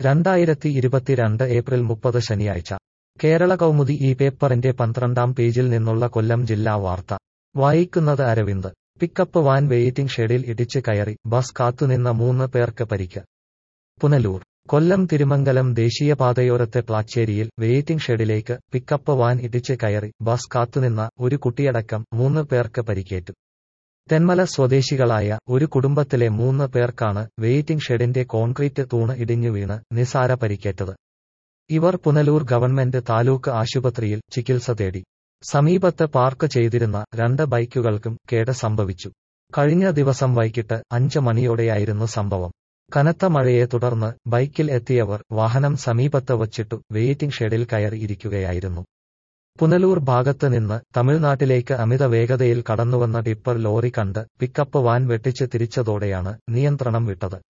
രണ്ടായിരത്തി ഇരുപത്തിരണ്ട് ഏപ്രിൽ മുപ്പത് ശനിയാഴ്ച കേരള കൗമുദി ഈ പേപ്പറിന്റെ പന്ത്രണ്ടാം പേജിൽ നിന്നുള്ള കൊല്ലം ജില്ലാ വാർത്ത വായിക്കുന്നത് അരവിന്ദ് പിക്കപ്പ് വാൻ വെയിറ്റിംഗ് ഷെഡിൽ ഇടിച്ച് കയറി ബസ് കാത്തുനിന്ന മൂന്ന് പേർക്ക് പരിക്ക് പുനലൂർ കൊല്ലം തിരുമംഗലം ദേശീയപാതയോരത്തെ പ്ലാച്ചേരിയിൽ വെയിറ്റിംഗ് ഷെഡിലേക്ക് പിക്കപ്പ് വാൻ ഇടിച്ച് കയറി ബസ് കാത്തുനിന്ന ഒരു കുട്ടിയടക്കം മൂന്ന് പേർക്ക് പരിക്കേറ്റു തെന്മല സ്വദേശികളായ ഒരു കുടുംബത്തിലെ മൂന്ന് പേർക്കാണ് വെയിറ്റിംഗ് ഷെഡിന്റെ കോൺക്രീറ്റ് തൂണ് ഇടിഞ്ഞു വീണ് നിസാര പരിക്കേറ്റത് ഇവർ പുനലൂർ ഗവൺമെന്റ് താലൂക്ക് ആശുപത്രിയിൽ ചികിത്സ തേടി സമീപത്ത് പാർക്ക് ചെയ്തിരുന്ന രണ്ട് ബൈക്കുകൾക്കും കേട് സംഭവിച്ചു കഴിഞ്ഞ ദിവസം വൈകിട്ട് അഞ്ച് മണിയോടെയായിരുന്നു സംഭവം കനത്ത മഴയെ തുടർന്ന് ബൈക്കിൽ എത്തിയവർ വാഹനം സമീപത്ത് വച്ചിട്ടു വെയിറ്റിംഗ് ഷെഡിൽ കയറി ഇരിക്കുകയായിരുന്നു പുനലൂർ ഭാഗത്ത് നിന്ന് തമിഴ്നാട്ടിലേക്ക് അമിത വേഗതയിൽ കടന്നുവന്ന ടിപ്പർ ലോറി കണ്ട് പിക്കപ്പ് വാൻ വെട്ടിച്ച് തിരിച്ചതോടെയാണ് നിയന്ത്രണം വിട്ടത്